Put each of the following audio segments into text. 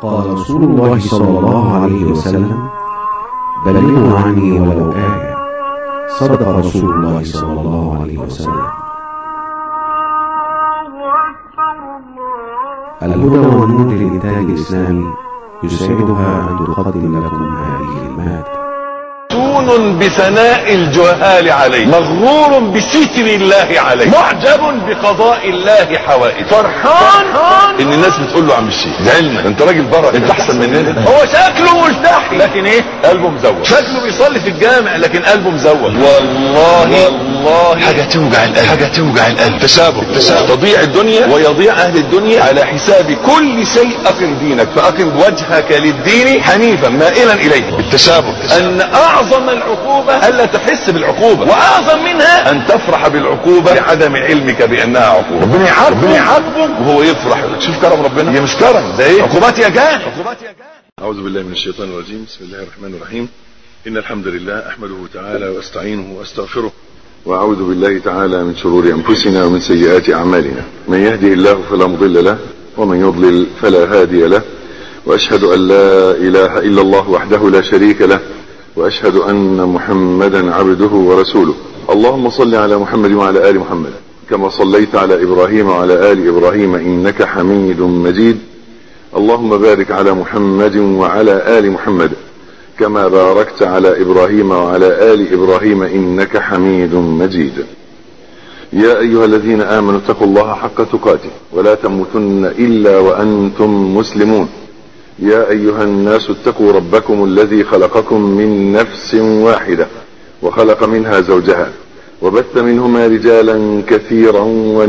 قال رسول الله صلى الله عليه وسلم بلغوا عني ولو آية صدق رسول الله صلى الله عليه وسلم الهدى والنور للإنتاج الإسلامي يسعدها أن تقدم لكم هذه المادة مفتون بثناء الجهال عليه مغرور بستر الله عليه معجب بقضاء الله حوائج فرحان ان الناس بتقول له عم الشيخ زعلنا انت راجل بركه انت احسن مننا هو شكله ملتحي لكن ايه قلبه مزوج شكله بيصلي في الجامع لكن قلبه مزوج والله والله حاجه توجع القلب حاجه توجع القلب تشابه تشابه تضيع الدنيا ويضيع اهل الدنيا على حساب كل شيء اقم دينك فاقم وجهك للدين حنيفا مائلا اليه التشابه ان اعظم العقوبة الا تحس بالعقوبة واعظم منها ان تفرح بالعقوبة لعدم علمك بانها عقوبة ربنا يعاقبه ربنا يعاقبه وهو يفرح شوف كرم ربنا هي مش كرم ده ايه عقوبات يا جان عقوبات يا جان أعوذ بالله من الشيطان الرجيم بسم الله الرحمن الرحيم إن الحمد لله أحمده تعالى وأستعينه وأستغفره وأعوذ بالله تعالى من شرور أنفسنا ومن سيئات أعمالنا من يهدي الله فلا مضل له ومن يضلل فلا هادي له وأشهد أن لا إله إلا الله وحده لا شريك له وأشهد أن محمدا عبده ورسوله اللهم صل على محمد وعلى آل محمد كما صليت على إبراهيم وعلى آل إبراهيم إنك حميد مجيد اللهم بارك على محمد وعلى آل محمد كما باركت على إبراهيم وعلى آل إبراهيم إنك حميد مجيد يا أيها الذين آمنوا اتقوا الله حق تقاته ولا تموتن إلا وأنتم مسلمون يا أيها الناس اتقوا ربكم الذي خلقكم من نفس واحدة وخلق منها زوجها وبث منهما رجالا كثيرا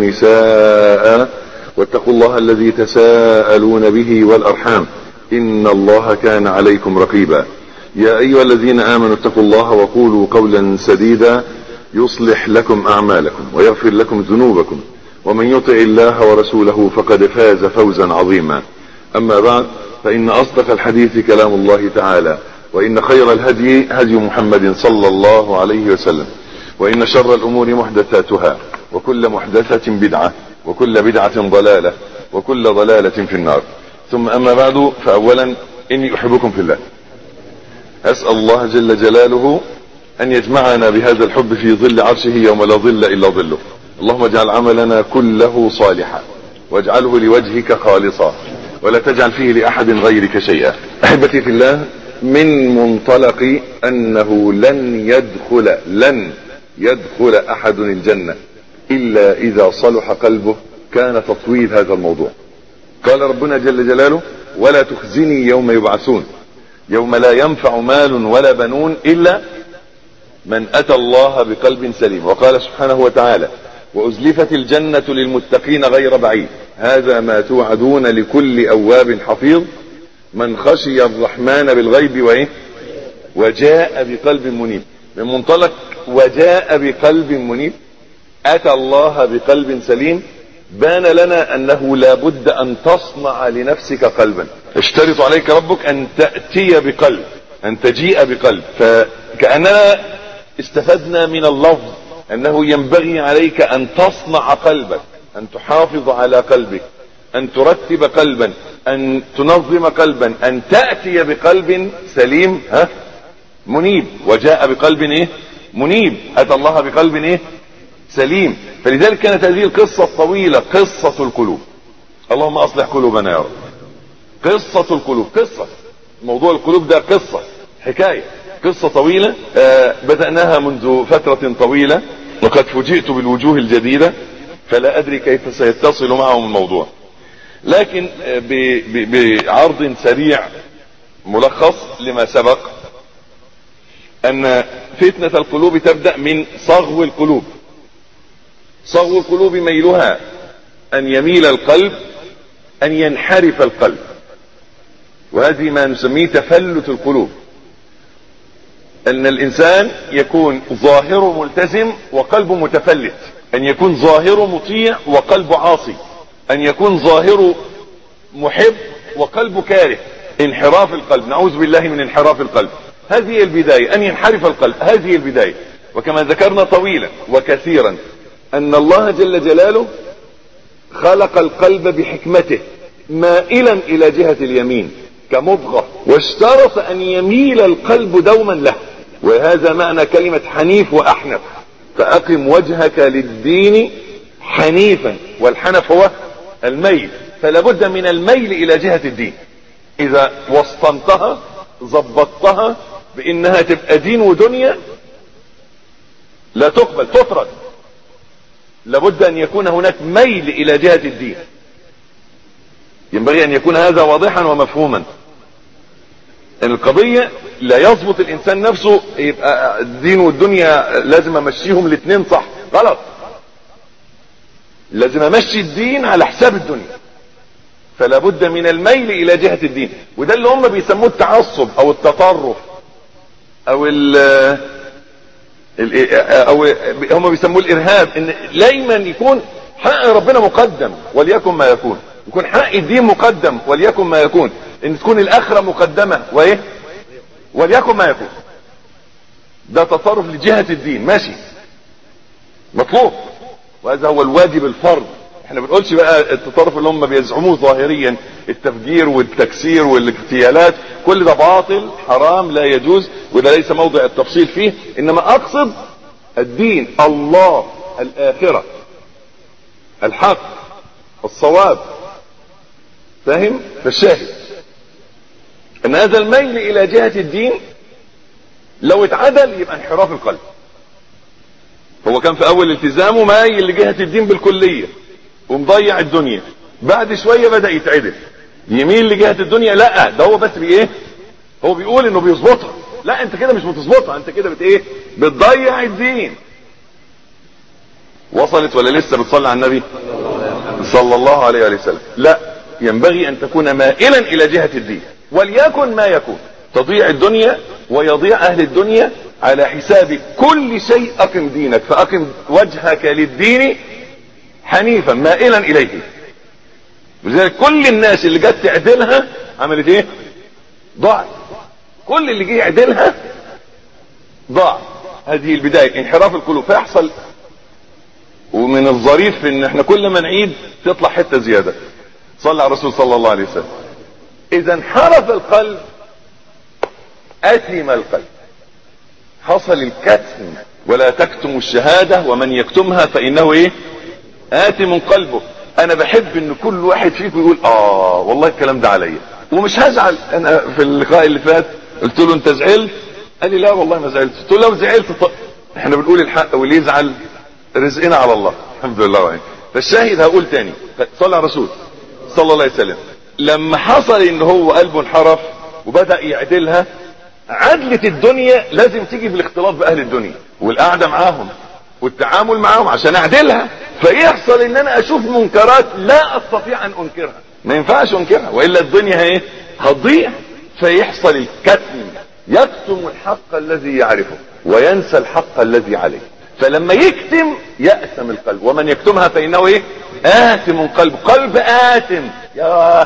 ونساء واتقوا الله الذي تساءلون به والأرحام إن الله كان عليكم رقيبا يا أيها الذين آمنوا اتقوا الله وقولوا قولا سديدا يصلح لكم أعمالكم ويغفر لكم ذنوبكم ومن يطع الله ورسوله فقد فاز فوزا عظيما أما بعد فإن أصدق الحديث كلام الله تعالى وإن خير الهدي هدي محمد صلى الله عليه وسلم وإن شر الأمور محدثاتها وكل محدثة بدعة وكل بدعة ضلالة وكل ضلالة في النار ثم أما بعد فأولا إني أحبكم في الله أسأل الله جل جلاله أن يجمعنا بهذا الحب في ظل عرشه يوم لا ظل إلا ظله اللهم اجعل عملنا كله صالحا واجعله لوجهك خالصا ولا تجعل فيه لأحد غيرك شيئا أحبتي في الله من منطلق أنه لن يدخل لن يدخل أحد الجنة إلا إذا صلح قلبه كان تطويل هذا الموضوع قال ربنا جل جلاله ولا تخزني يوم يبعثون يوم لا ينفع مال ولا بنون إلا من أتى الله بقلب سليم وقال سبحانه وتعالى وأزلفت الجنة للمتقين غير بعيد هذا ما توعدون لكل أواب حفيظ من خشي الرحمن بالغيب وإيه وجاء بقلب منيب من منطلق وجاء بقلب منيب أتى الله بقلب سليم بان لنا أنه لابد أن تصنع لنفسك قلبا اشترط عليك ربك أن تأتي بقلب أن تجيء بقلب فكأننا استفدنا من اللفظ أنه ينبغي عليك أن تصنع قلبك أن تحافظ على قلبك أن ترتب قلبا أن تنظم قلبا أن تأتي بقلب سليم ها منيب وجاء بقلب ايه منيب أتى الله بقلب ايه سليم فلذلك كانت هذه القصة الطويلة قصة القلوب اللهم أصلح قلوبنا يا رب قصة القلوب قصة موضوع القلوب ده قصة حكاية قصة طويلة آه بدأناها منذ فترة طويلة وقد فوجئت بالوجوه الجديدة فلا أدري كيف سيتصل معهم الموضوع لكن آه بعرض سريع ملخص لما سبق أن فتنة القلوب تبدأ من صغو القلوب صغو القلوب ميلها أن يميل القلب أن ينحرف القلب وهذه ما نسميه تفلت القلوب ان الانسان يكون ظاهره ملتزم وقلبه متفلت ان يكون ظاهره مطيع وقلبه عاصي ان يكون ظاهره محب وقلبه كاره انحراف القلب نعوذ بالله من انحراف القلب هذه البداية ان ينحرف القلب هذه البداية وكما ذكرنا طويلا وكثيرا ان الله جل جلاله خلق القلب بحكمته مائلا الى جهة اليمين كمضغة واشترط ان يميل القلب دوما له وهذا معنى كلمة حنيف واحنف فاقم وجهك للدين حنيفا والحنف هو الميل فلا بد من الميل الى جهة الدين اذا وسطنتها ظبطتها بانها تبقى دين ودنيا لا تقبل تطرد لابد ان يكون هناك ميل الى جهة الدين ينبغي ان يكون هذا واضحا ومفهوما ان القضية لا يضبط الانسان نفسه يبقى الدين والدنيا لازم امشيهم الاثنين صح غلط لازم امشي الدين على حساب الدنيا فلا بد من الميل الى جهة الدين وده اللي هم بيسموه التعصب او التطرف او ال او هم بيسموه الارهاب ان دايما يكون حق ربنا مقدم وليكن ما يكون يكون حق الدين مقدم وليكن ما يكون ان تكون الاخره مقدمه وايه وليكن ما يكون ده تصرف لجهه الدين ماشي مطلوب وهذا هو الواجب الفرض احنا ما بنقولش بقى التطرف اللي هم بيزعموه ظاهريا التفجير والتكسير والاغتيالات كل ده باطل حرام لا يجوز وده ليس موضع التفصيل فيه انما اقصد الدين الله الاخره الحق الصواب فاهم فالشاهد ان هذا الميل الى جهة الدين لو اتعدل يبقى انحراف القلب هو كان في اول التزامه مايل لجهة الدين بالكلية ومضيع الدنيا بعد شوية بدأ يتعدل يميل لجهة الدنيا لا ده هو بس بايه هو بيقول انه بيظبطها لا انت كده مش بتظبطها انت كده بت ايه بتضيع الدين وصلت ولا لسه بتصلي على النبي صلى الله عليه وسلم لا ينبغي ان تكون مائلا الى جهة الدين وليكن ما يكون تضيع الدنيا ويضيع اهل الدنيا على حساب كل شيء اقم دينك فاقم وجهك للدين حنيفا مائلا اليه لذلك كل الناس اللي جت تعدلها عملت ايه ضاعت كل اللي جه يعدلها ضاع هذه البداية انحراف القلوب فيحصل ومن الظريف ان احنا كل ما نعيد تطلع حتة زيادة صلى على الرسول صلى الله عليه وسلم اذا انحرف القلب اثم القلب حصل الكتم ولا تكتم الشهادة ومن يكتمها فانه ايه آثم قلبه انا بحب ان كل واحد فيكم يقول اه والله الكلام ده عليا ومش هزعل انا في اللقاء اللي فات قلت له انت زعلت قال لي لا والله ما زعلت قلت له لو زعلت طب احنا بنقول الحق واللي يزعل رزقنا على الله الحمد لله وعين. فالشاهد هقول تاني صلى على الرسول صلى الله عليه وسلم لما حصل ان هو قلبه انحرف وبدأ يعدلها عدلة الدنيا لازم تيجي بالاختلاط باهل الدنيا والقعدة معاهم والتعامل معاهم عشان اعدلها فيحصل ان انا اشوف منكرات لا استطيع ان انكرها ما ينفعش انكرها والا الدنيا ايه هتضيع فيحصل الكتم يكتم الحق الذي يعرفه وينسى الحق الذي عليه فلما يكتم يأثم القلب ومن يكتمها فإنه ايه آثم قلب قلب آثم يا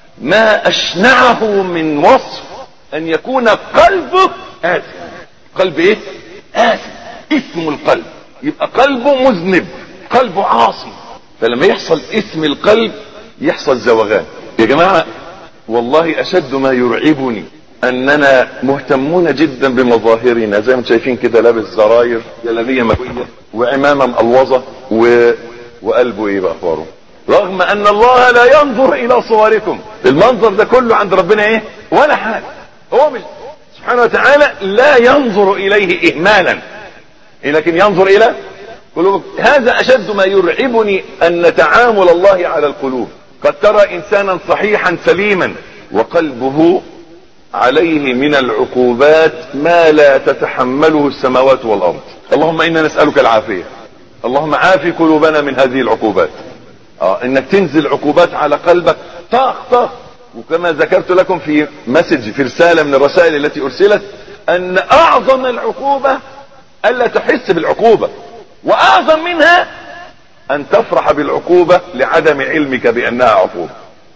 ما أشنعه من وصف أن يكون قلبه آثم قلب ايه آثم اسم القلب يبقى قلبه مذنب قلبه عاصي فلما يحصل اسم القلب يحصل زوغان يا جماعة والله أشد ما يرعبني أننا مهتمون جدا بمظاهرنا زي ما شايفين كده لابس زراير جلابية مكوية وعمامة مقلوظة و... وقلبه ايه بأخباره رغم أن الله لا ينظر إلى صوركم المنظر ده كله عند ربنا ايه ولا حاجة هو مش سبحانه وتعالى لا ينظر إليه إهمالا لكن ينظر إلى قلوب هذا أشد ما يرعبني أن تعامل الله على القلوب قد ترى إنسانا صحيحا سليما وقلبه عليه من العقوبات ما لا تتحمله السماوات والأرض اللهم إنا نسألك العافية اللهم عافي قلوبنا من هذه العقوبات آه انك تنزل عقوبات على قلبك طاخ طاخ وكما ذكرت لكم في مسج في رسالة من الرسائل التي ارسلت ان اعظم العقوبة الا تحس بالعقوبة واعظم منها ان تفرح بالعقوبة لعدم علمك بانها عقوبة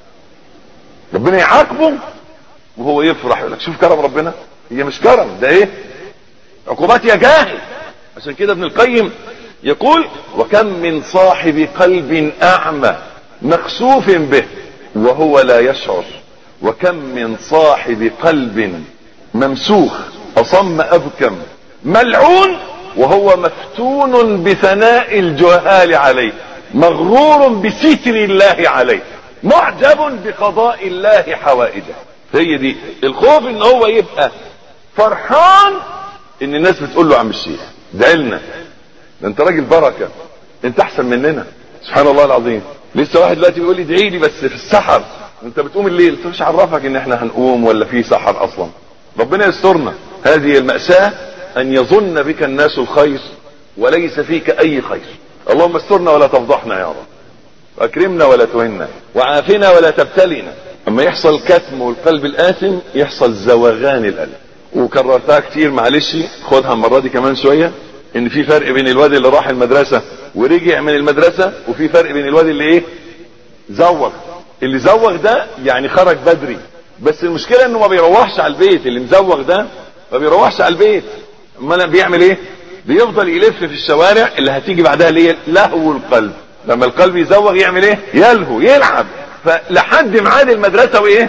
ربنا يعاقبه وهو يفرح يقول لك شوف كرم ربنا هي مش كرم ده ايه عقوبات يا جاهل عشان كده ابن القيم يقول وكم من صاحب قلب اعمى مخسوف به وهو لا يشعر وكم من صاحب قلب ممسوخ اصم ابكم ملعون وهو مفتون بثناء الجهال عليه مغرور بستر الله عليه معجب بقضاء الله حوائجه هي دي الخوف ان هو يبقى فرحان ان الناس بتقول له عم الشيخ ادعي لنا ده انت راجل بركه انت احسن مننا سبحان الله العظيم لسه واحد دلوقتي بيقول لي ادعي لي بس في السحر انت بتقوم الليل انت مش عرفك ان احنا هنقوم ولا في سحر اصلا ربنا يسترنا هذه المأساة ان يظن بك الناس الخير وليس فيك اي خير اللهم استرنا ولا تفضحنا يا رب واكرمنا ولا تهنا وعافنا ولا تبتلنا اما يحصل كتم والقلب الاثم يحصل زوغان القلب وكررتها كتير معلش خدها المره دي كمان شويه ان في فرق بين الواد اللي راح المدرسه ورجع من المدرسه وفي فرق بين الواد اللي ايه زوغ اللي زوغ ده يعني خرج بدري بس المشكله انه ما بيروحش على البيت اللي مزوغ ده ما بيروحش على البيت امال بيعمل ايه بيفضل يلف في الشوارع اللي هتيجي بعدها اللي هي لهو القلب لما القلب يزوغ يعمل ايه يلهو يلعب فلحد ميعاد المدرسه وايه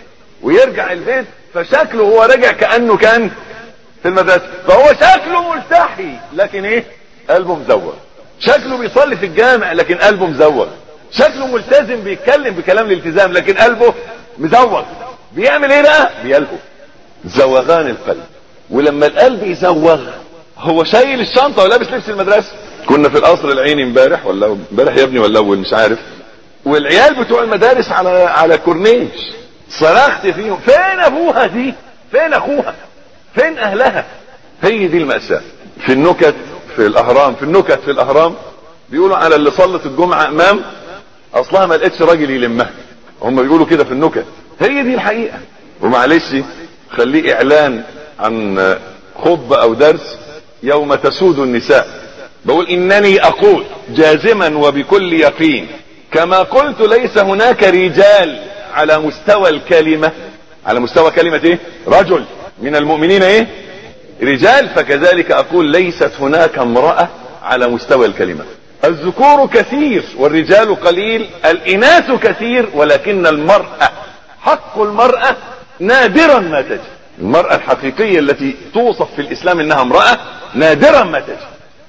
ويرجع البيت فشكله هو راجع كانه كان في المدرسه فهو شكله ملتحي لكن ايه قلبه مزوغ شكله بيصلي في الجامع لكن قلبه مزوغ شكله ملتزم بيتكلم بكلام الالتزام لكن قلبه مزوغ بيعمل ايه بقى بيلهو زوغان القلب ولما القلب يزوغ هو شايل الشنطه ولابس لبس المدرسه كنا في القصر العيني امبارح ولا امبارح يا ابني ولا اول مش عارف والعيال بتوع المدارس على على كورنيش صرخت فيهم فين ابوها دي فين اخوها فين اهلها هي دي المأساة في النكت في الاهرام في النكت في الاهرام بيقولوا على اللي صلت الجمعة امام اصلها ما لقيتش راجل يلمها هم بيقولوا كده في النكت هي دي الحقيقة ومعلش خليه اعلان عن خطبة او درس يوم تسود النساء بقول انني اقول جازما وبكل يقين كما قلت ليس هناك رجال على مستوى الكلمة على مستوى كلمة ايه رجل من المؤمنين ايه رجال فكذلك اقول ليست هناك امرأة على مستوى الكلمة الذكور كثير والرجال قليل الاناث كثير ولكن المرأة حق المرأة نادرا ما تجد المرأة الحقيقية التي توصف في الاسلام انها امرأة نادرا ما تجد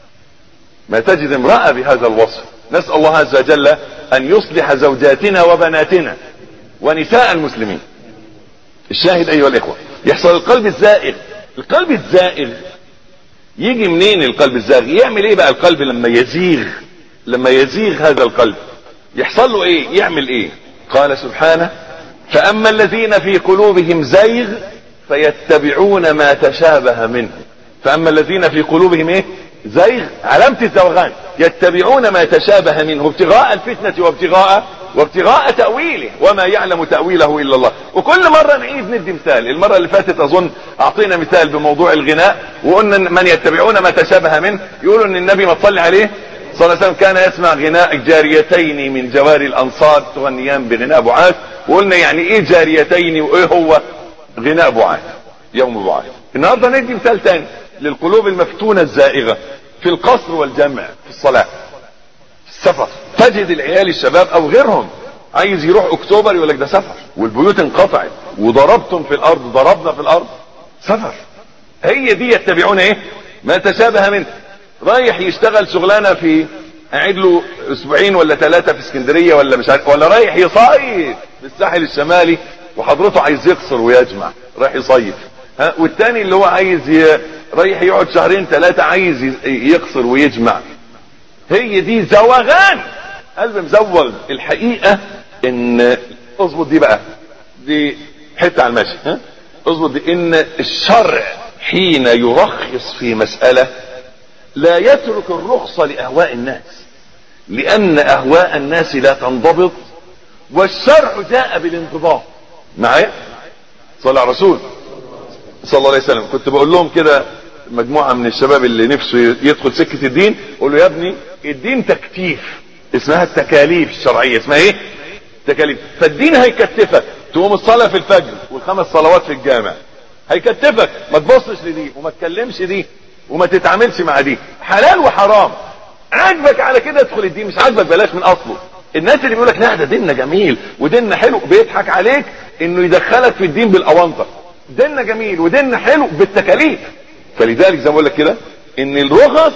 ما تجد امرأة بهذا الوصف نسأل الله عز وجل ان يصلح زوجاتنا وبناتنا ونساء المسلمين الشاهد ايها الاخوة يحصل القلب الزائغ القلب الزائغ يجي منين القلب الزائغ يعمل ايه بقى القلب لما يزيغ لما يزيغ هذا القلب يحصل له ايه يعمل ايه قال سبحانه فاما الذين في قلوبهم زيغ فيتبعون ما تشابه منه فاما الذين في قلوبهم ايه زيغ علامة الزوغان يتبعون ما تشابه منه ابتغاء الفتنة وابتغاء وابتغاء تأويله وما يعلم تأويله إلا الله وكل مرة نعيد ندي مثال المرة اللي فاتت أظن أعطينا مثال بموضوع الغناء وقلنا من يتبعون ما تشابه منه يقولوا أن النبي ما تصلي عليه صلى الله عليه وسلم كان يسمع غناء جاريتين من جواري الأنصار تغنيان بغناء بعاث وقلنا يعني إيه جاريتين وإيه هو غناء بعاث يوم بعاث النهارده ندي مثال تاني للقلوب المفتونة الزائغة في القصر والجمع في الصلاة في السفر تجد العيال الشباب او غيرهم عايز يروح اكتوبر يقول لك ده سفر والبيوت انقطعت وضربتم في الارض ضربنا في الارض سفر هي دي يتبعون ايه ما تشابه منه رايح يشتغل شغلانه في قاعد له اسبوعين ولا ثلاثه في اسكندريه ولا مش عارف ولا رايح يصيف في الساحل الشمالي وحضرته عايز يقصر ويجمع رايح يصيف ها والتاني اللي هو عايز ي... رايح يقعد شهرين ثلاثة عايز يقصر ويجمع هي دي زوغان قلب مزوغ الحقيقة ان اظبط دي بقى دي حتة على الماشي ها اظبط دي ان الشرع حين يرخص في مسألة لا يترك الرخصة لأهواء الناس لأن أهواء الناس لا تنضبط والشرع جاء بالانضباط معايا صلى على الرسول صلى الله عليه وسلم كنت بقول لهم كده مجموعة من الشباب اللي نفسه يدخل سكة الدين قول له يا ابني الدين تكتيف اسمها التكاليف الشرعية اسمها ايه تكاليف فالدين هيكتفك تقوم الصلاة في الفجر والخمس صلوات في الجامع هيكتفك ما تبصش لدي وما تكلمش دي وما تتعاملش مع دي حلال وحرام عاجبك على كده ادخل الدين مش عاجبك بلاش من اصله الناس اللي بيقول لك لا ده ديننا جميل وديننا حلو بيضحك عليك انه يدخلك في الدين بالاونطه ديننا جميل وديننا حلو بالتكاليف فلذلك زي ما بقول لك كده ان الرخص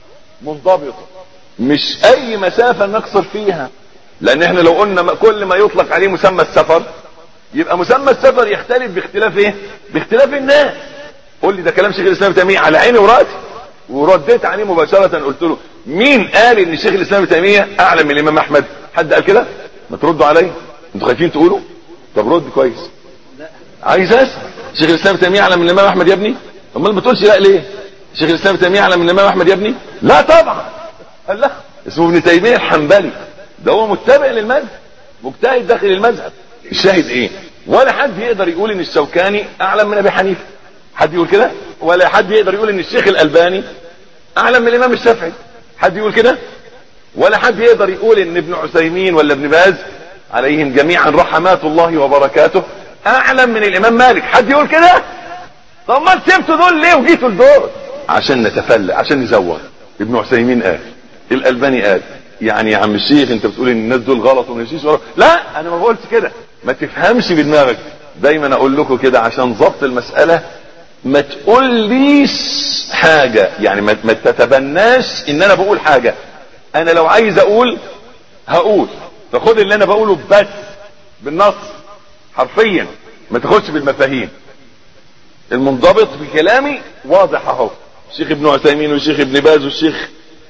منضبطه مش اي مسافه نقصر فيها لان احنا لو قلنا كل ما يطلق عليه مسمى السفر يبقى مسمى السفر يختلف باختلاف ايه باختلاف الناس قول لي ده كلام شيخ الاسلام تيميه على عيني وراسي ورديت عليه مباشره قلت له مين قال ان شيخ الاسلام تيميه اعلم من الامام احمد حد قال كده ما تردوا عليا انتوا خايفين تقولوا طب رد كويس عايز اسال شيخ الاسلام تيميه اعلم من الامام احمد يا ابني امال ما تقولش لا ليه شيخ الاسلام تيميه اعلم من الامام احمد يا ابني لا طبعا قال لا اسمه ابن تيميه الحنبلي ده هو متبع للمذهب مجتهد داخل المذهب الشاهد ايه ولا حد يقدر يقول ان الشوكاني اعلم من ابي حنيفه حد يقول كده ولا حد يقدر يقول ان الشيخ الالباني اعلم من الامام الشافعي حد يقول كده ولا حد يقدر يقول ان ابن عثيمين ولا ابن باز عليهم جميعا رحمات الله وبركاته اعلم من الامام مالك حد يقول كده طب ما سبتوا دول ليه وجيتوا لدول عشان نتفلى عشان نزوغ ابن عثيمين قال الالباني قال يعني يا عم الشيخ انت بتقول ان الناس دول غلط وما يمشيش ورا لا انا ما بقولش كده ما تفهمش بدماغك دايما اقول لكم كده عشان ضبط المساله ما تقوليش حاجه يعني ما ما تتبناش ان انا بقول حاجه انا لو عايز اقول هقول فخد اللي انا بقوله بس بالنص حرفيا ما تاخدش بالمفاهيم المنضبط بكلامي واضح اهو الشيخ ابن عثيمين والشيخ ابن باز والشيخ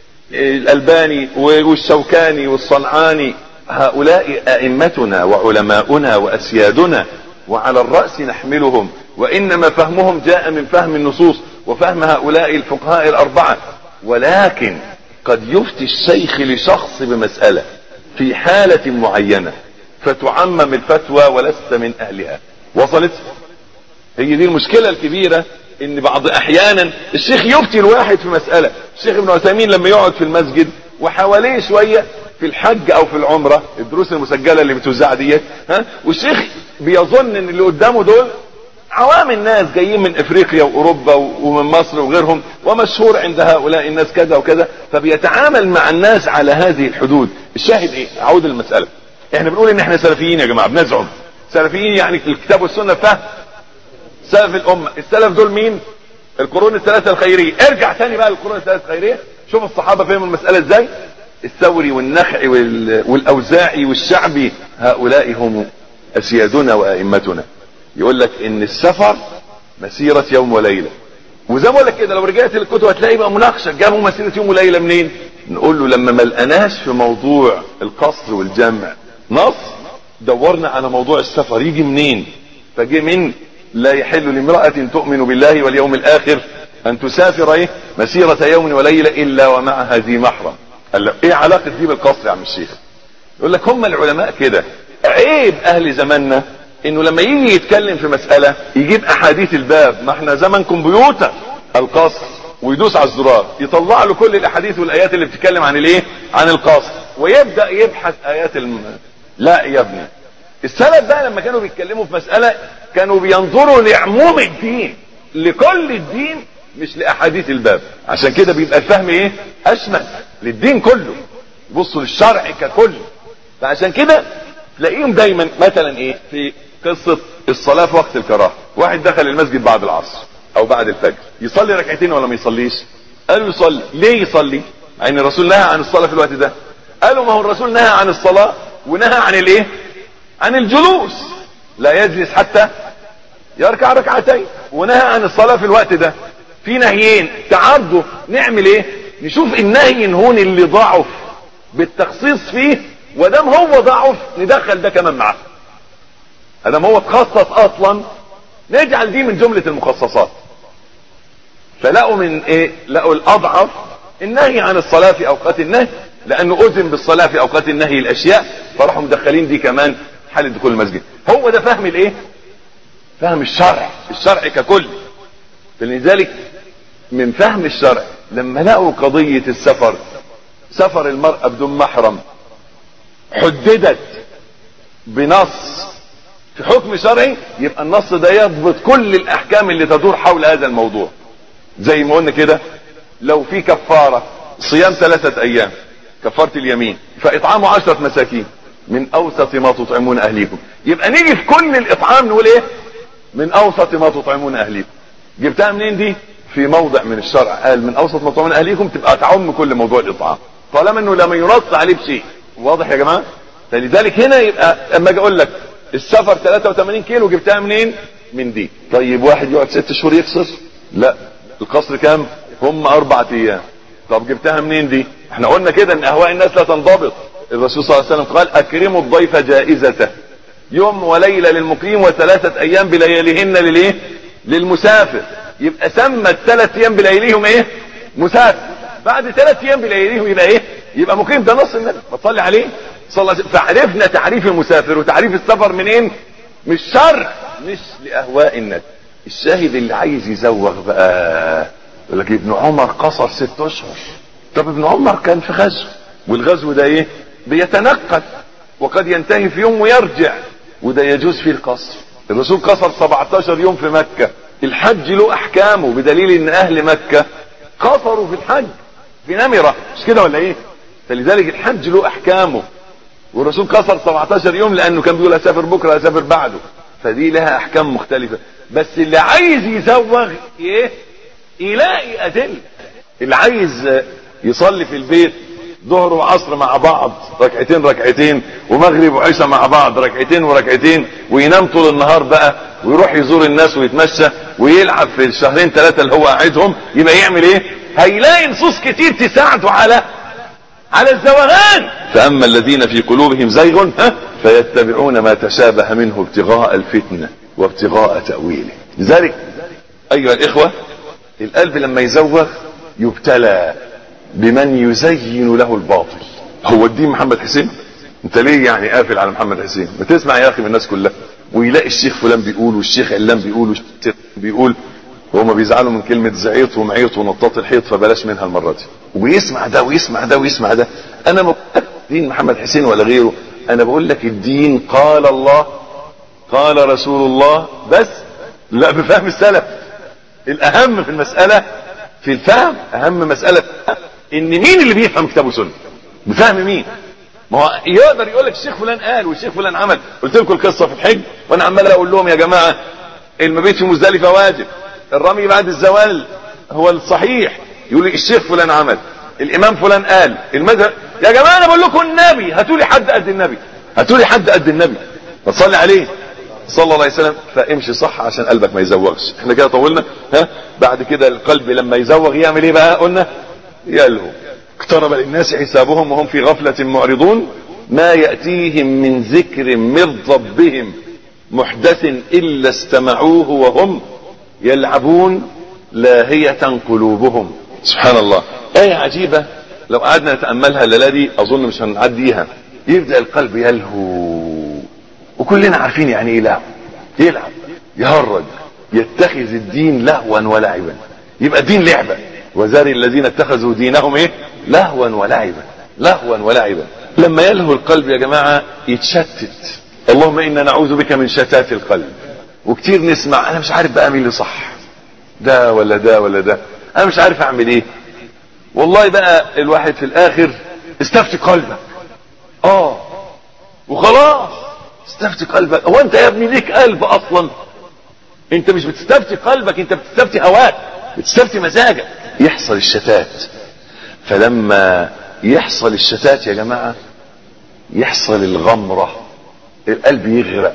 الألباني والشوكاني والصنعاني هؤلاء أئمتنا وعلماؤنا وأسيادنا وعلى الرأس نحملهم وإنما فهمهم جاء من فهم النصوص وفهم هؤلاء الفقهاء الأربعة ولكن قد يفتي الشيخ لشخص بمسألة في حالة معينة فتعمم الفتوى ولست من أهلها وصلت هي دي المشكلة الكبيرة ان بعض احيانا الشيخ يفتي الواحد في مسألة الشيخ ابن عثيمين لما يقعد في المسجد وحواليه شوية في الحج او في العمرة الدروس المسجلة اللي بتوزع ديت ها والشيخ بيظن ان اللي قدامه دول عوام الناس جايين من افريقيا واوروبا ومن مصر وغيرهم ومشهور عند هؤلاء الناس كذا وكذا فبيتعامل مع الناس على هذه الحدود الشاهد ايه اعود للمسألة احنا بنقول ان احنا سلفيين يا جماعة بنزعم سلفيين يعني الكتاب والسنة فهم سلف الامة السلف دول مين القرون الثلاثة الخيرية ارجع تاني بقى للقرون الثلاثة الخيرية شوف الصحابة فهموا المسألة ازاي الثوري والنخعي وال... والاوزاعي والشعبي هؤلاء هم اسيادنا وائمتنا يقول لك ان السفر مسيرة يوم وليلة وزي ما بقول لك كده لو رجعت للكتب هتلاقي بقى مناقشة جابوا مسيرة يوم وليلة منين نقول له لما ما لقناش في موضوع القصر والجمع نص دورنا على موضوع السفر يجي منين فجه من لا يحل لامرأة تؤمن بالله واليوم الآخر أن تسافر إيه مسيرة يوم وليلة إلا ومعها ذي محرم قال له إيه علاقة دي بالقصر يا عم الشيخ يقول لك هم العلماء كده عيب أهل زماننا إنه لما يجي يتكلم في مسألة يجيب أحاديث الباب ما احنا زمن كمبيوتر القصر ويدوس على الزرار يطلع له كل الأحاديث والآيات اللي بتتكلم عن الإيه عن القصر ويبدأ يبحث آيات الم... لا يا ابني السلف بقى لما كانوا بيتكلموا في مسألة كانوا بينظروا لعموم الدين لكل الدين مش لأحاديث الباب عشان كده بيبقى الفهم ايه اشمل للدين كله بصوا للشرع ككل فعشان كده تلاقيهم دايما مثلا ايه في قصة الصلاة في وقت الكراهة واحد دخل المسجد بعد العصر او بعد الفجر يصلي ركعتين ولا ما يصليش قالوا يصلي ليه يصلي مع ان الرسول نهى عن الصلاة في الوقت ده قالوا ما هو الرسول نهى عن الصلاة ونهى عن الايه عن الجلوس لا يجلس حتى يركع ركعتين ونهى عن الصلاة في الوقت ده في نهيين تعرضوا نعمل ايه نشوف النهي هون اللي ضعف بالتخصيص فيه ودام هو ضعف ندخل ده كمان معاه ادام هو تخصص اصلا نجعل دي من جملة المخصصات فلقوا من ايه لقوا الاضعف النهي عن الصلاة في اوقات النهي لانه اذن بالصلاة في اوقات النهي الاشياء فراحوا مدخلين دي كمان حالة دخول المسجد هو ده فهم الايه فهم الشرع الشرع ككل فلذلك من فهم الشرع لما لقوا قضية السفر سفر المرأة بدون محرم حددت بنص في حكم شرعي يبقى النص ده يضبط كل الاحكام اللي تدور حول هذا الموضوع زي ما قلنا كده لو في كفارة صيام ثلاثة ايام كفارة اليمين فاطعام عشرة مساكين من اوسط ما تطعمون اهليكم يبقى نيجي في كل الاطعام نقول ايه من اوسط ما تطعمون اهليكم جبتها منين دي في موضع من الشرع قال من اوسط ما تطعمون اهليكم تبقى تعم كل موضوع الاطعام طالما انه لما ينص عليه بشيء واضح يا جماعه فلذلك هنا يبقى اما اجي اقول لك السفر 83 كيلو جبتها منين من دي طيب واحد يقعد ست شهور يقصر لا القصر كام هم اربع ايام طب جبتها منين دي احنا قلنا كده ان اهواء الناس لا تنضبط الرسول صلى الله عليه وسلم قال اكرموا الضيف جائزته يوم وليله للمقيم وثلاثه ايام بلياليهن للايه للمسافر يبقى سمى الثلاث ايام بلياليهم ايه مسافر بعد ثلاث ايام بلياليهم يبقى ايه يبقى مقيم ده نص النبي ما تصلي عليه صلى الله عليه وسلم فعرفنا تعريف المسافر وتعريف السفر منين مش شرع مش لاهواء الناس الشاهد اللي عايز يزوغ بقى يقول لك ابن عمر قصر ست اشهر طب ابن عمر كان في غزو والغزو ده ايه بيتنقل وقد ينتهي في يوم ويرجع وده يجوز فيه القصر الرسول قصر 17 يوم في مكة الحج له احكامه بدليل ان اهل مكة قصروا في الحج في نمرة مش كده ولا ايه فلذلك الحج له احكامه والرسول قصر 17 يوم لانه كان بيقول اسافر بكره اسافر بعده فدي لها احكام مختلفه بس اللي عايز يزوغ ايه يلاقي ادله اللي عايز يصلي في البيت ظهر وعصر مع بعض ركعتين ركعتين ومغرب وعشاء مع بعض ركعتين وركعتين وينام طول النهار بقى ويروح يزور الناس ويتمشى ويلعب في الشهرين ثلاثه اللي هو قاعدهم يبقى يعمل ايه هيلاقي نصوص كتير تساعده على على الزوغان فاما الذين في قلوبهم زيغ ها فيتبعون ما تشابه منه ابتغاء الفتنه وابتغاء تاويله لذلك ايها الاخوه القلب لما يزوغ يبتلى بمن يزين له الباطل هو الدين محمد حسين انت ليه يعني قافل على محمد حسين ما تسمع يا اخي من الناس كلها ويلاقي الشيخ فلان بيقول والشيخ علان بيقول والشيخ بيقول وهم بيزعلوا من كلمة زعيط ومعيط ونطاط الحيط فبلاش منها المرة دي ويسمع ده ويسمع ده ويسمع ده انا ما دين محمد حسين ولا غيره انا بقول لك الدين قال الله قال رسول الله بس لا بفهم السلف الاهم في المسألة في الفهم اهم مسألة ان مين اللي بيفهم كتاب وسنة بفهم مين ما هو يقدر يقول لك الشيخ فلان قال والشيخ فلان عمل قلت لكم القصة في الحج وانا عمال اقول لهم يا جماعة المبيت في مزدلفة واجب الرمي بعد الزوال هو الصحيح يقول لي الشيخ فلان عمل الامام فلان قال المذهب يا جماعه انا بقول لكم النبي هاتوا لي حد قد النبي هاتوا لي حد قد النبي فصلي عليه صلى الله عليه وسلم فامشي صح عشان قلبك ما يزوغش احنا كده طولنا ها بعد كده القلب لما يزوغ يعمل ايه بقى قلنا يلهو اقترب للناس حسابهم وهم في غفلة معرضون ما يأتيهم من ذكر من ربهم محدث إلا استمعوه وهم يلعبون لاهية قلوبهم سبحان الله آية عجيبة لو قعدنا نتأملها الليلة دي أظن مش هنعديها يبدأ القلب يلهو وكلنا عارفين يعني ايه لهو يلعب يهرج يتخذ الدين لهوا ولعبا يبقى الدين لعبة وذر الذين اتخذوا دينهم ايه لهوا ولعبا لهوا ولعبا لما يلهو القلب يا جماعة يتشتت اللهم انا نعوذ بك من شتات القلب وكتير نسمع انا مش عارف بقى مين اللي صح ده ولا ده ولا ده انا مش عارف اعمل ايه والله بقى الواحد في الاخر استفتي قلبك اه وخلاص استفتي قلبك هو انت يا ابني ليك قلب اصلا انت مش بتستفتي قلبك انت بتستفتي هواك بتستفتي مزاجك يحصل الشتات فلما يحصل الشتات يا جماعة يحصل الغمرة القلب يغرق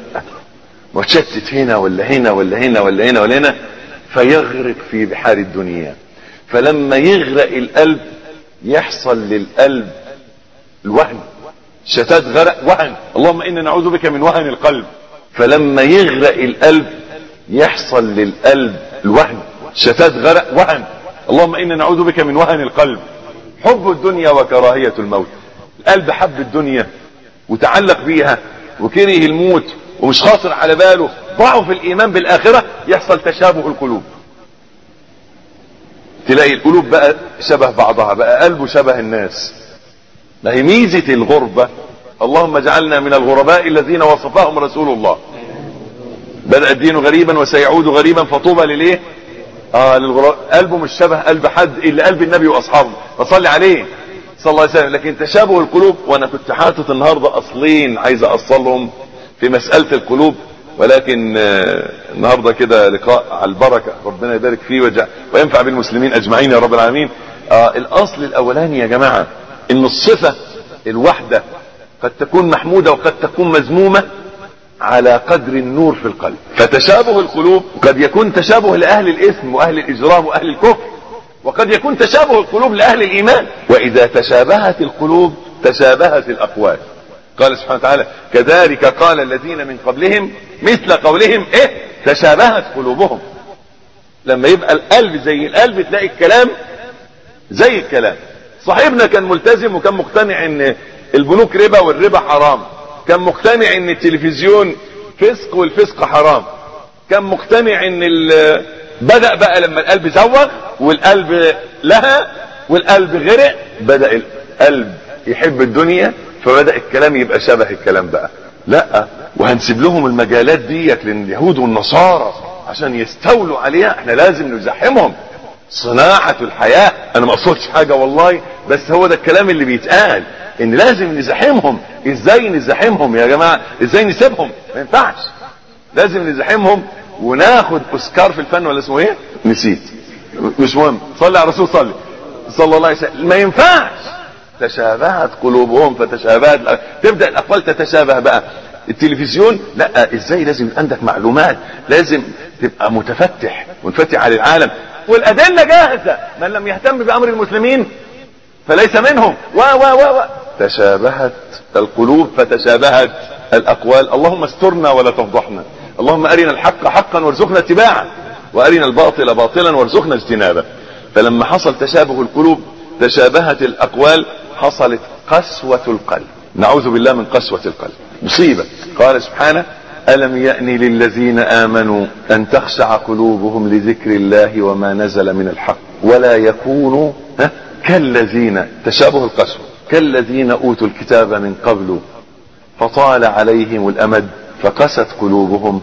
وتشتت هنا ولا هنا ولا هنا ولا هنا ولا هنا فيغرق في بحار الدنيا فلما يغرق القلب يحصل للقلب الوهن شتات غرق وهن اللهم انا نعوذ بك من وهن القلب فلما يغرق القلب يحصل للقلب الوهن شتات غرق وهن اللهم انا نعوذ بك من وهن القلب حب الدنيا وكراهية الموت القلب حب الدنيا وتعلق بيها وكره الموت ومش خاطر على باله ضعف الايمان بالاخرة يحصل تشابه القلوب تلاقي القلوب بقى شبه بعضها بقى قلبه شبه الناس ما هي ميزة الغربة اللهم اجعلنا من الغرباء الذين وصفهم رسول الله بدأ الدين غريبا وسيعود غريبا فطوبى لليه اه للغرباء قلبه مش شبه قلب حد الا قلب النبي واصحابه فصلي عليه صلى الله عليه وسلم لكن تشابه القلوب وانا كنت حاطط النهارده اصلين عايز اوصلهم في مساله القلوب ولكن آه، النهارده كده لقاء على البركه ربنا يبارك فيه وجع وينفع بالمسلمين اجمعين يا رب العالمين آه الاصل الاولاني يا جماعه ان الصفه الواحده قد تكون محموده وقد تكون مذمومه على قدر النور في القلب فتشابه القلوب قد يكون تشابه لاهل الاثم واهل الاجرام واهل الكفر وقد يكون تشابه القلوب لاهل الايمان واذا تشابهت القلوب تشابهت الاقوال قال سبحانه وتعالى كذلك قال الذين من قبلهم مثل قولهم ايه تشابهت قلوبهم لما يبقى القلب زي القلب تلاقي الكلام زي الكلام صاحبنا كان ملتزم وكان مقتنع ان البنوك ربا والربا حرام كان مقتنع ان التلفزيون فسق والفسق حرام كان مقتنع ان ال- بدأ بقى لما القلب زوغ والقلب لها والقلب غرق بدأ القلب يحب الدنيا فبدأ الكلام يبقى شبه الكلام بقى لا وهنسيب لهم المجالات ديت لليهود والنصارى عشان يستولوا عليها احنا لازم نزاحمهم صناعة الحياة انا ما اقصدش حاجة والله بس هو ده الكلام اللي بيتقال ان لازم نزاحمهم ازاي نزاحمهم يا جماعة ازاي نسيبهم ما ينفعش لازم نزاحمهم وناخد اوسكار في الفن ولا اسمه ايه نسيت مش مهم صلي على الرسول صلي صلى الله عليه وسلم ما ينفعش تشابهت قلوبهم فتشابهت الأ- تبدا الاقوال تتشابه بقى التلفزيون لا ازاي لازم يبقى عندك معلومات لازم تبقى متفتح منفتح على العالم والادله جاهزه من لم يهتم بامر المسلمين فليس منهم و و و و تشابهت القلوب فتشابهت الاقوال اللهم استرنا ولا تفضحنا اللهم ارنا الحق حقا وارزقنا اتباعه وارنا الباطل باطلا وارزقنا اجتنابه فلما حصل تشابه القلوب تشابهت الاقوال حصلت قسوة القلب نعوذ بالله من قسوة القلب مصيبة قال سبحانه ألم يأن للذين آمنوا أن تخشع قلوبهم لذكر الله وما نزل من الحق ولا يكونوا ها كالذين تشابه القسوة كالذين أوتوا الكتاب من قبل فطال عليهم الأمد فقست قلوبهم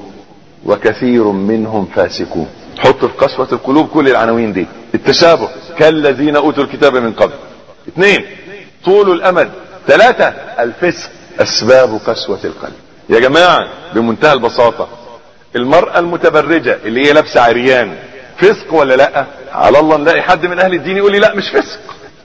وكثير منهم فاسقون حط في قسوة القلوب كل العناوين دي التشابه كالذين أوتوا الكتاب من قبل اثنين طول الأمد ثلاثة الفسق أسباب قسوة القلب يا جماعة بمنتهى البساطة المرأة المتبرجة اللي هي لابسة عريان فسق ولا لا على الله نلاقي حد من اهل الدين يقول لي لا مش فسق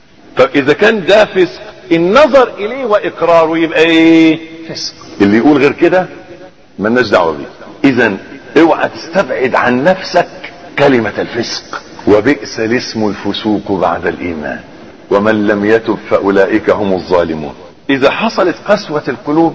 طب اذا كان ده فسق النظر اليه واقراره يبقى ايه فسق اللي يقول غير كده ملناش دعوه بيه اذا اوعى تستبعد عن نفسك كلمه الفسق وبئس الاسم الفسوق بعد الايمان ومن لم يتب فاولئك هم الظالمون اذا حصلت قسوه القلوب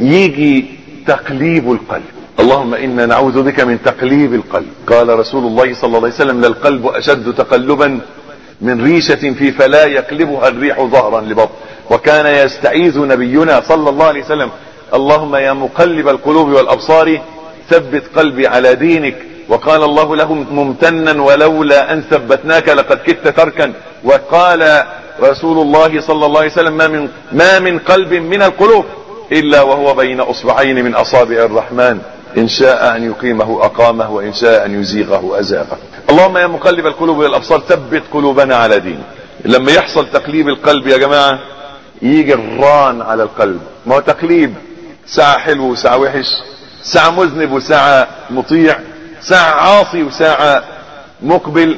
يجي تقليب القلب اللهم انا نعوذ بك من تقليب القلب قال رسول الله صلى الله عليه وسلم للقلب اشد تقلبا من ريشة في فلا يقلبها الريح ظهرا لبطن وكان يستعيذ نبينا صلى الله عليه وسلم اللهم يا مقلب القلوب والابصار ثبت قلبي على دينك وقال الله له ممتنا ولولا ان ثبتناك لقد كدت تركا وقال رسول الله صلى الله عليه وسلم ما من ما من قلب من القلوب الا وهو بين اصبعين من اصابع الرحمن ان شاء ان يقيمه اقامه وان شاء ان يزيغه ازاغه اللهم يا مقلب القلوب والابصار ثبت قلوبنا على دينك لما يحصل تقليب القلب يا جماعه يجي الران على القلب ما هو تقليب ساعة حلو وساعة وحش ساعة مذنب وساعة مطيع ساعة عاصي وساعة مقبل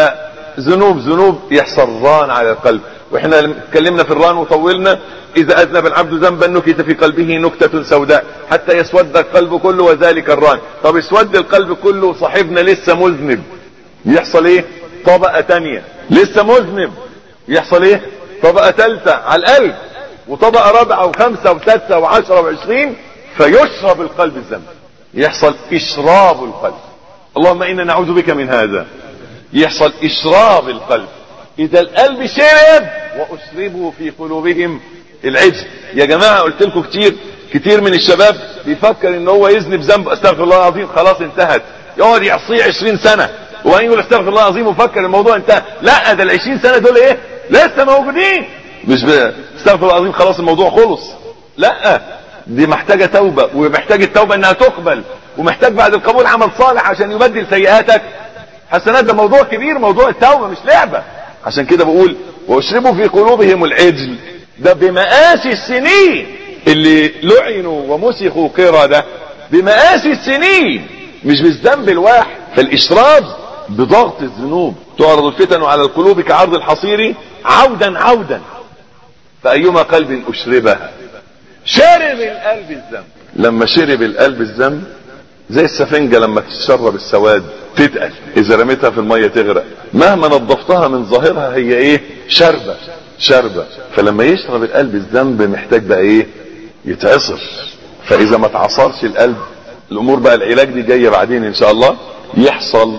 فذنوب ذنوب يحصل ران على القلب واحنا اتكلمنا في الران وطولنا اذا اذنب العبد ذنبا نكت في قلبه نكتة سوداء حتى يسود القلب كله وذلك الران طب اسود القلب كله صاحبنا لسه مذنب يحصل ايه طبقة تانية لسه مذنب يحصل ايه طبقة ثالثة على القلب وطبقة رابعة وخمسة وستة وعشرة وعشرين فيشرب القلب الذنب يحصل اشراب القلب اللهم انا نعوذ بك من هذا يحصل اشراب القلب اذا القلب شرب واشربوا في قلوبهم العجل يا جماعة قلت لكم كتير كتير من الشباب بيفكر ان هو يذنب ذنب استغفر الله العظيم خلاص انتهت يقعد يعصيه 20 سنة وبعدين يقول استغفر الله العظيم وفكر الموضوع انتهى لا ده ال 20 سنة دول ايه لسه موجودين مش ب- استغفر الله العظيم خلاص الموضوع خلص لا دي محتاجة توبة ومحتاج التوبة انها تقبل ومحتاج بعد القبول عمل صالح عشان يبدل سيئاتك حسنات ده موضوع كبير موضوع التوبة مش لعبة عشان كده بقول واشربوا في قلوبهم العجل ده بمقاس السنين اللي لعنوا ومسخوا قردة بمقاس السنين مش بالذنب الواحد فالاشراب بضغط الذنوب تعرض الفتن على القلوب كعرض الحصير عودا عودا فأيما قلب أشربها شرب القلب الذنب لما شرب القلب الذنب زي السفنجة لما تشرب السواد تتقل اذا رميتها في المية تغرق مهما نظفتها من ظاهرها هي ايه شربة شربة فلما يشرب القلب الذنب محتاج بقى ايه يتعصر فاذا ما تعصرش القلب الامور بقى العلاج دي جاية بعدين ان شاء الله يحصل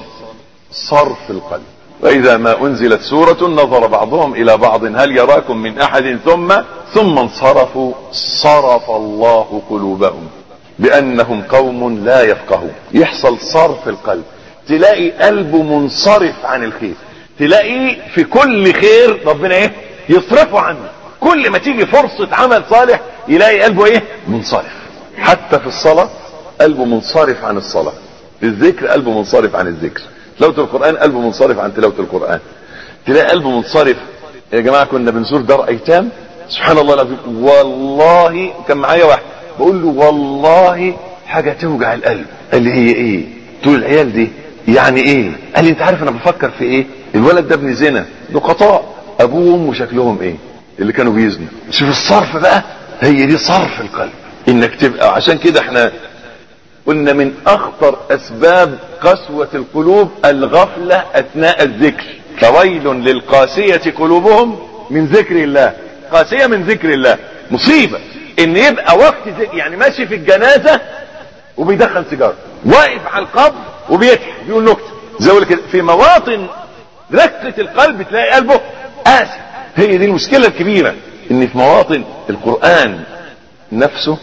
صرف القلب واذا ما انزلت سورة نظر بعضهم الى بعض هل يراكم من احد ثم ثم انصرفوا صرف الله قلوبهم بانهم قوم لا يفقهون يحصل صرف القلب تلاقي قلبه منصرف عن الخير تلاقي في كل خير ربنا ايه يصرفه عنه كل ما تيجي فرصة عمل صالح يلاقي قلبه ايه منصرف حتى في الصلاة قلبه منصرف عن الصلاة في الذكر قلبه منصرف عن الذكر تلاوة القرآن قلبه منصرف عن تلاوة القرآن تلاقي قلبه منصرف يا جماعة كنا بنزور دار ايتام سبحان الله العظيم والله كان معايا واحد بقول له والله حاجة توجع القلب قال لي هي ايه تقول العيال دي يعني ايه قال لي انت عارف انا بفكر في ايه الولد ده ابن زنا نقطاء ابوه وامه شكلهم ايه اللي كانوا بيزنوا شوف الصرف بقى هي دي صرف القلب انك تبقى عشان كده احنا قلنا من اخطر اسباب قسوة القلوب الغفلة اثناء الذكر فويل للقاسية قلوبهم من ذكر الله قاسية من ذكر الله مصيبة ان يبقى وقت ذكر يعني ماشي في الجنازة وبيدخل سيجارة واقف على القبر وبيضحك بيقول نكتة زي كده في مواطن ركة القلب تلاقي قلبه قاسي هي دي المشكلة الكبيرة ان في مواطن القرآن نفسه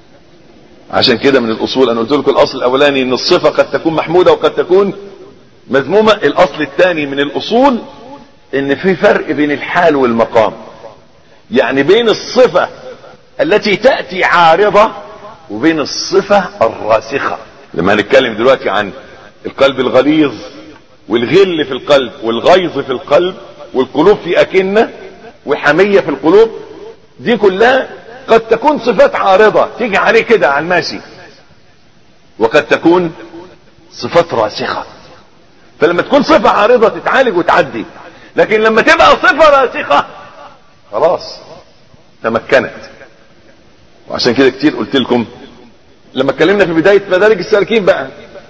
عشان كده من الاصول انا قلت لكم الاصل الاولاني ان الصفة قد تكون محمودة وقد تكون مذمومة الاصل الثاني من الاصول ان في فرق بين الحال والمقام يعني بين الصفة التي تأتي عارضة وبين الصفة الراسخة لما هنتكلم دلوقتي عن القلب الغليظ والغل في القلب والغيظ في القلب والقلوب في أكنة وحمية في القلوب دي كلها قد تكون صفات عارضة تيجي عليه كده على الماشي وقد تكون صفات راسخة فلما تكون صفة عارضة تتعالج وتعدي لكن لما تبقى صفة راسخة خلاص تمكنت وعشان كده كتير قلت لكم لما اتكلمنا في بداية مدارج السالكين بقى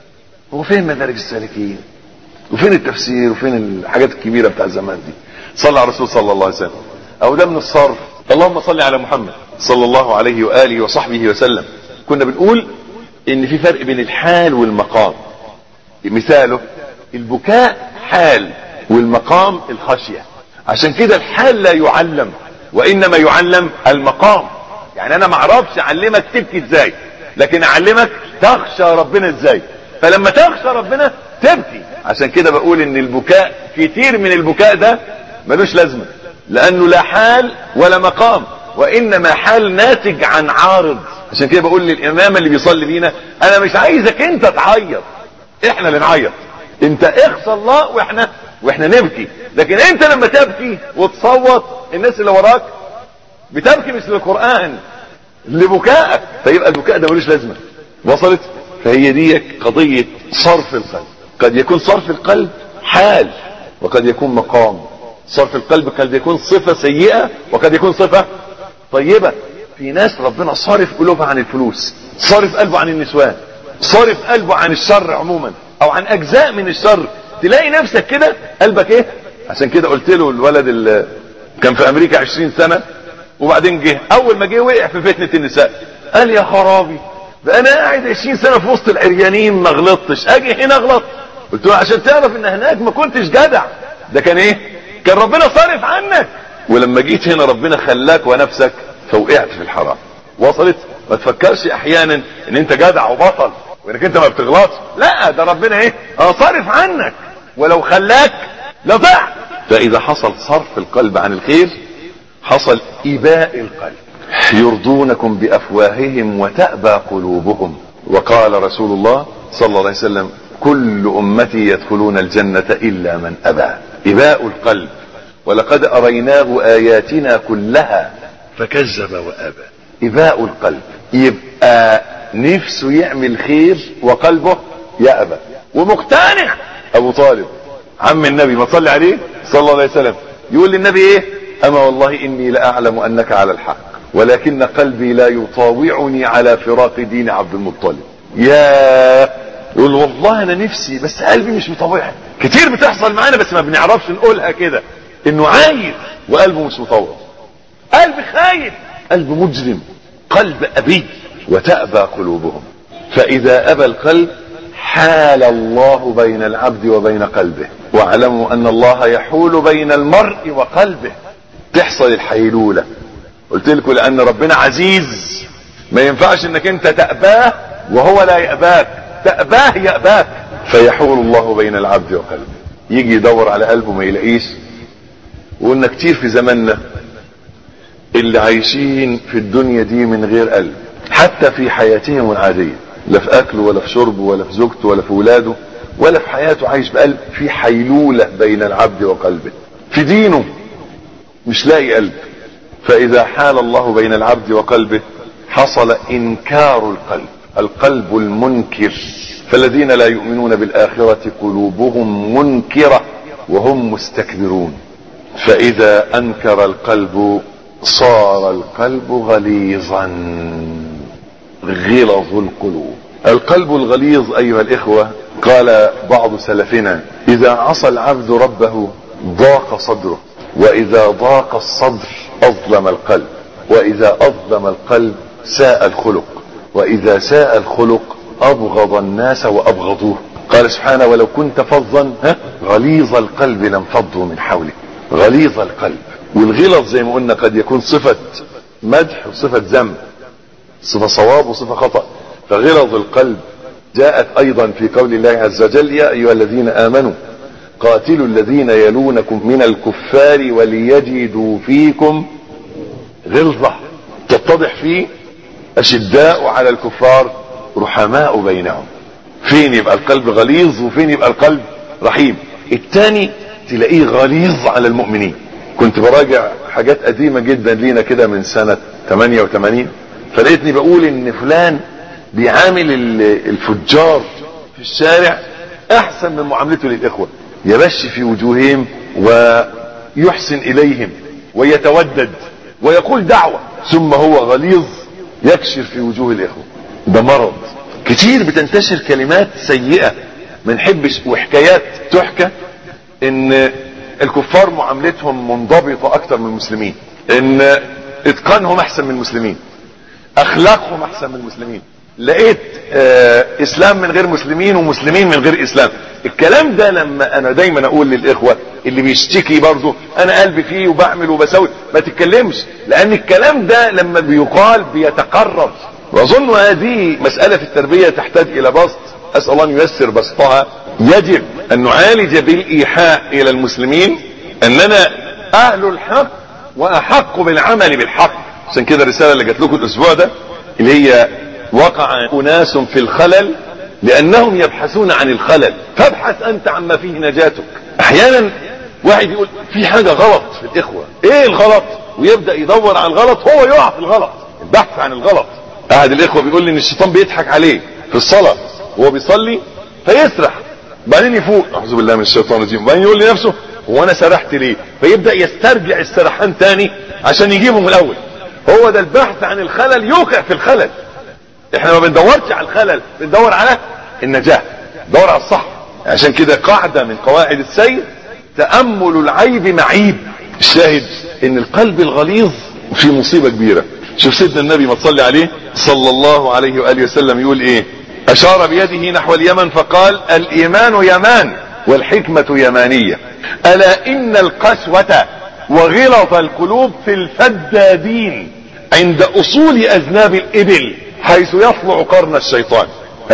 هو فين مدارج السالكين وفين التفسير وفين الحاجات الكبيرة بتاع زمان دي صلى على الرسول صلى الله عليه وسلم او ده من الصرف اللهم صل على محمد صلى الله عليه وآله وصحبه وسلم كنا بنقول ان في فرق بين الحال والمقام مثاله البكاء حال والمقام الخشية عشان كده الحال لا يعلم وانما يعلم المقام يعني انا ما اعرفش اعلمك تبكي ازاي لكن اعلمك تخشى ربنا ازاي فلما تخشى ربنا تبكي عشان كده بقول ان البكاء كتير من البكاء ده ملوش لازمة لانه لا حال ولا مقام وانما حال ناتج عن عارض عشان كده بقول للامام اللي بيصلي بينا انا مش عايزك انت تعيط احنا اللي نعيط انت اخصى الله واحنا واحنا نبكي لكن انت لما تبكي وتصوت الناس اللي وراك بتبكي مثل القرآن لبكائك فيبقى البكاء ده ملوش لازمة وصلت فهي دي قضية صرف القلب قد يكون صرف القلب حال وقد يكون مقام صرف القلب قد يكون صفة سيئة وقد يكون صفة طيبة في ناس ربنا صارف قلوبها عن الفلوس صارف قلبه عن النسوان صارف قلبه عن الشر عموما او عن اجزاء من الشر تلاقي نفسك كده قلبك ايه عشان كده قلت له الولد اللي كان في امريكا 20 سنة وبعدين جه اول ما جه وقع في فتنة النساء قال يا خرابي ده انا قاعد 20 سنة في وسط العريانين ما غلطتش اجي هنا اغلط قلت له عشان تعرف ان هناك ما كنتش جدع ده كان ايه كان ربنا صارف عنك ولما جيت هنا ربنا خلاك ونفسك فوقعت في الحرام وصلت ما تفكرش احيانا ان انت جدع وبطل وانك انت ما بتغلطش لا ده ربنا ايه اه صارف عنك ولو خلاك لضعت فاذا حصل صرف القلب عن الخير حصل إباء القلب يرضونكم بأفواههم وتأبى قلوبهم وقال رسول الله صلى الله عليه وسلم كل أمتي يدخلون الجنة إلا من أبى إباء القلب ولقد اريناه اياتنا كلها فكذب وابى اباء القلب يبقى نفسه يعمل خير وقلبه يأبى ومقتنع ابو طالب عم النبي ما تصلي عليه صلى الله عليه وسلم يقول للنبي ايه اما والله اني لاعلم انك على الحق ولكن قلبي لا يطاوعني على فراق دين عبد المطلب يا يقول والله انا نفسي بس قلبي مش مطوعني كتير بتحصل معانا بس ما بنعرفش نقولها كده انه عايز وقلبه مش مطوع قلب خايف قلب مجرم قلب ابي وتأبى قلوبهم فاذا ابى القلب حال الله بين العبد وبين قلبه واعلموا ان الله يحول بين المرء وقلبه تحصل الحيلولة قلت لكم لان ربنا عزيز ما ينفعش انك انت تأباه وهو لا يأباك تأباه يأباك فيحول الله بين العبد وقلبه يجي يدور على قلبه ما يلاقيش وقلنا كتير في زماننا اللي عايشين في الدنيا دي من غير قلب حتى في حياتهم العادية لا في اكله ولا في شربه ولا في زوجته ولا في ولاده ولا في حياته عايش بقلب في حيلولة بين العبد وقلبه في دينه مش لاقي قلب فاذا حال الله بين العبد وقلبه حصل انكار القلب القلب المنكر فالذين لا يؤمنون بالاخرة قلوبهم منكرة وهم مستكبرون فاذا انكر القلب صار القلب غليظا غلظ القلوب القلب الغليظ ايها الاخوة قال بعض سلفنا اذا عصى العبد ربه ضاق صدره واذا ضاق الصدر اظلم القلب واذا اظلم القلب ساء الخلق واذا ساء الخلق ابغض الناس وابغضوه قال سبحانه ولو كنت فظا ها غليظ القلب لانفضوا من حولك غليظ القلب والغلظ زي ما قلنا قد يكون صفة مدح وصفة ذم صفة صواب وصفة خطأ فغلظ القلب جاءت ايضا في قول الله عز وجل يا ايها الذين امنوا قاتلوا الذين يلونكم من الكفار وليجدوا فيكم غلظة تتضح فيه اشداء على الكفار رحماء بينهم فين يبقى القلب غليظ وفين يبقى القلب رحيم التاني تلاقيه غليظ على المؤمنين كنت براجع حاجات قديمة جدا لينا كده من سنة 88 فلقيتني بقول ان فلان بيعامل الفجار في الشارع احسن من معاملته للاخوة يبش في وجوههم ويحسن اليهم ويتودد ويقول دعوة ثم هو غليظ يكشر في وجوه الاخوة ده مرض كتير بتنتشر كلمات سيئة ما نحبش وحكايات تحكى ان الكفار معاملتهم منضبطة اكتر من المسلمين ان اتقانهم احسن من المسلمين اخلاقهم احسن من المسلمين لقيت آه اسلام من غير مسلمين ومسلمين من غير اسلام الكلام ده لما انا دايما اقول للاخوة اللي بيشتكي برضه انا قلبي فيه وبعمل وبسوي ما تتكلمش لان الكلام ده لما بيقال بيتقرب واظن هذه مسألة في التربية تحتاج الى بسط اسأل الله ان ييسر بسطها يجب ان نعالج بالايحاء الى المسلمين اننا اهل الحق واحق بالعمل بالحق عشان كده الرسالة اللي جات لكم الاسبوع ده اللي هي وقع اناس في الخلل لانهم يبحثون عن الخلل فابحث انت عما فيه نجاتك احيانا واحد يقول في حاجة غلط في الاخوة ايه الغلط ويبدأ يدور على الغلط هو يقع في الغلط البحث عن الغلط احد الاخوة بيقول لي ان الشيطان بيضحك عليه في الصلاة وهو بيصلي فيسرح بعدين يفوق اعوذ بالله من الشيطان الرجيم بعدين يقول لنفسه هو انا سرحت ليه فيبدأ يسترجع السرحان تاني عشان يجيبه من الاول هو ده البحث عن الخلل يوقع في الخلل احنا ما بندورش على الخلل بندور على النجاة دور على الصح عشان كده قاعدة من قواعد السير تأمل العيب معيب الشاهد ان القلب الغليظ في مصيبة كبيرة شوف سيدنا النبي ما تصلي عليه صلى الله عليه وآله وسلم يقول ايه اشار بيده نحو اليمن فقال الايمان يمان والحكمة يمانية الا ان القسوة وغلظ القلوب في الفدادين عند اصول اذناب الابل حيث يطلع قرن الشيطان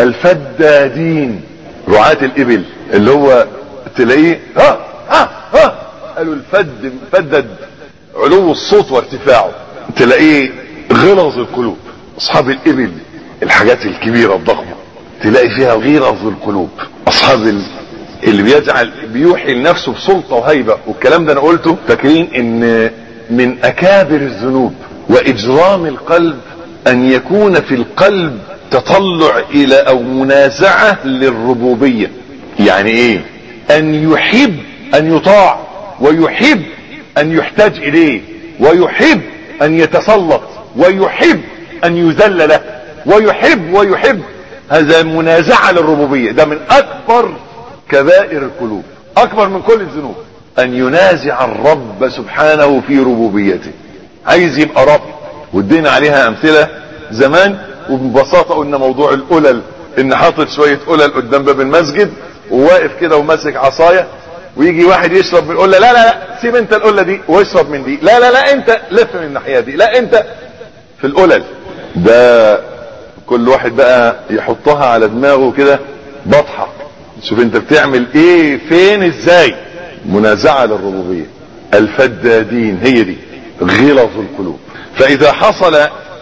الفدادين رعاة الابل اللي هو تلاقيه ها ها ها قالوا الفد فدد علو الصوت وارتفاعه تلاقيه غلظ القلوب اصحاب الابل الحاجات الكبيرة الضخمة تلاقي فيها غلظ القلوب اصحاب ال... اللي بيجعل بيوحي لنفسه بسلطة وهيبة والكلام ده انا قلته فاكرين ان من اكابر الذنوب واجرام القلب ان يكون في القلب تطلع الى او منازعة للربوبية يعني ايه ان يحب ان يطاع ويحب ان يحتاج اليه ويحب ان يتسلط ويحب ان يذل له ويحب ويحب هذا منازعة للربوبية ده من اكبر كبائر القلوب اكبر من كل الذنوب ان ينازع الرب سبحانه في ربوبيته عايز يبقى رب وادينا عليها امثلة زمان وببساطة قلنا موضوع القلل ان حاطط شوية قلل قدام باب المسجد وواقف كده وماسك عصاية ويجي واحد يشرب من القلة لا لا لا سيب انت القلة دي واشرب من دي لا لا لا انت لف من الناحية دي لا انت في القلل ده كل واحد بقى يحطها على دماغه كده بطحة شوف انت بتعمل ايه فين ازاي منازعة للربوبية الفدادين هي دي غلظ القلوب فاذا حصل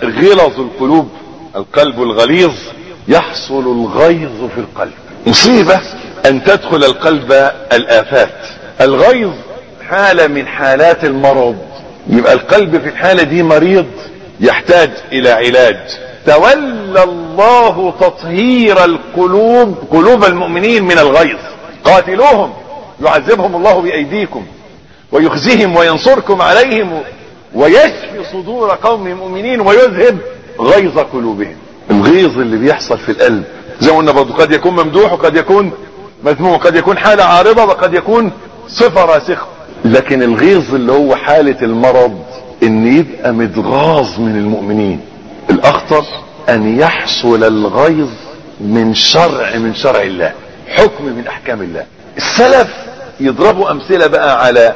غلظ القلوب القلب الغليظ يحصل الغيظ في القلب مصيبة ان تدخل القلب الافات الغيظ حالة من حالات المرض يبقى القلب في الحالة دي مريض يحتاج الى علاج تولى الله تطهير القلوب قلوب المؤمنين من الغيظ قاتلوهم يعذبهم الله بايديكم ويخزيهم وينصركم عليهم ويشفي صدور قوم مؤمنين ويذهب غيظ قلوبهم الغيظ اللي بيحصل في القلب زي ما قلنا برضه قد يكون ممدوح وقد يكون مذموم قد يكون حالة عارضة وقد يكون صفة راسخة لكن الغيظ اللي هو حالة المرض ان يبقى متغاظ من المؤمنين الاخطر ان يحصل الغيظ من شرع من شرع الله حكم من احكام الله السلف يضربوا امثلة بقى على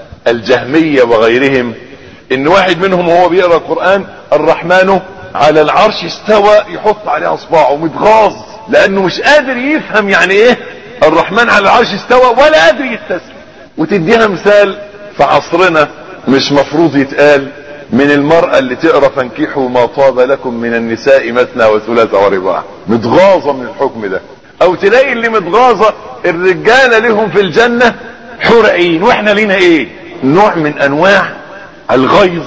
الجهمية وغيرهم ان واحد منهم وهو بيقرأ القرآن الرحمن على العرش استوى يحط عليه اصبعه متغاظ لانه مش قادر يفهم يعني ايه الرحمن على العرش استوى ولا قادر يستسلم وتديها مثال في عصرنا مش مفروض يتقال من المرأة اللي تقرا فانكحوا ما طاب لكم من النساء مثنى وثلاث ورباع متغاظة من الحكم ده او تلاقي اللي متغاظة الرجالة لهم في الجنة حور عين واحنا لينا ايه نوع من انواع الغيظ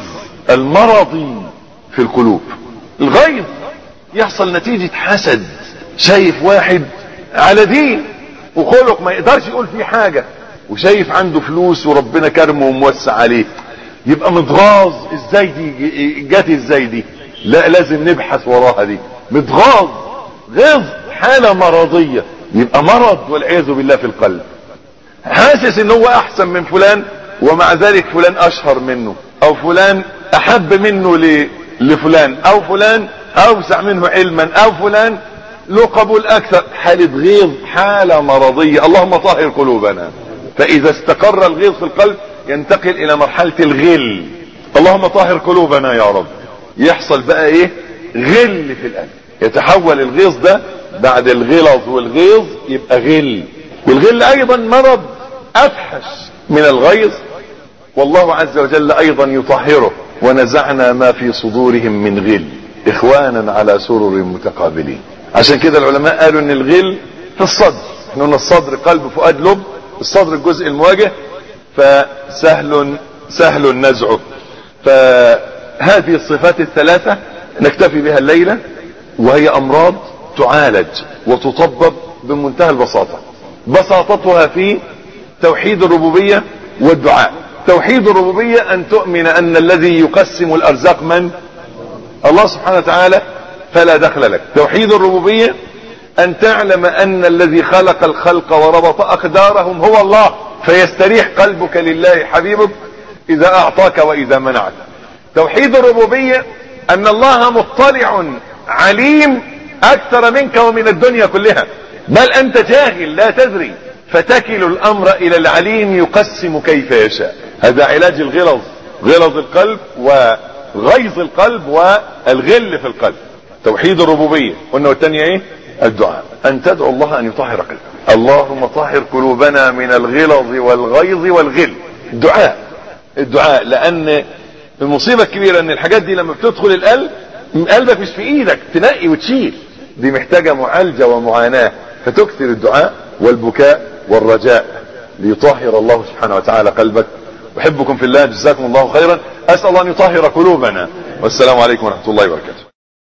المرضي في القلوب الغيظ يحصل نتيجة حسد شايف واحد على دين وخلق ما يقدرش يقول فيه حاجة وشايف عنده فلوس وربنا كرمه وموسع عليه يبقى متغاظ ازاي دي جات ازاي دي لا لازم نبحث وراها دي متغاظ غيظ حالة مرضية يبقى مرض والعياذ بالله في القلب حاسس ان هو احسن من فلان ومع ذلك فلان اشهر منه او فلان احب منه ل... لفلان او فلان اوسع منه علما او فلان له قبول اكثر حالة غيظ حالة مرضية اللهم طهر قلوبنا فاذا استقر الغيظ في القلب ينتقل الى مرحلة الغل اللهم طهر قلوبنا يا رب يحصل بقى ايه غل في القلب يتحول الغيظ ده بعد الغلظ والغيظ يبقى غل والغل ايضا مرض افحش من الغيظ والله عز وجل ايضا يطهره ونزعنا ما في صدورهم من غل اخوانا على سرر متقابلين عشان كده العلماء قالوا ان الغل في الصدر احنا قلنا الصدر قلب فؤاد لب الصدر الجزء المواجه فسهل سهل نزعه فهذه الصفات الثلاثة نكتفي بها الليلة وهي امراض تعالج وتطبب بمنتهى البساطة بساطتها في توحيد الربوبية والدعاء توحيد الربوبية ان تؤمن ان الذي يقسم الارزاق من الله سبحانه وتعالى فلا دخل لك توحيد الربوبية ان تعلم ان الذي خلق الخلق وربط اقدارهم هو الله فيستريح قلبك لله حبيبك اذا اعطاك واذا منعك توحيد الربوبية ان الله مطلع عليم اكثر منك ومن الدنيا كلها بل انت جاهل لا تدري فتكل الامر الى العليم يقسم كيف يشاء هذا علاج الغلظ غلظ القلب وغيظ القلب والغل في القلب توحيد الربوبية قلنا والتانية ايه الدعاء ان تدعو الله ان يطهر قلبك اللهم طهر قلوبنا من الغلظ والغيظ والغل الدعاء الدعاء لان المصيبة الكبيرة ان الحاجات دي لما بتدخل القلب قلبك مش في ايدك تنقي وتشيل دي محتاجة معالجة ومعاناة فتكثر الدعاء والبكاء والرجاء ليطهر الله سبحانه وتعالى قلبك احبكم في الله جزاكم الله خيرا اسال الله ان يطهر قلوبنا والسلام عليكم ورحمه الله وبركاته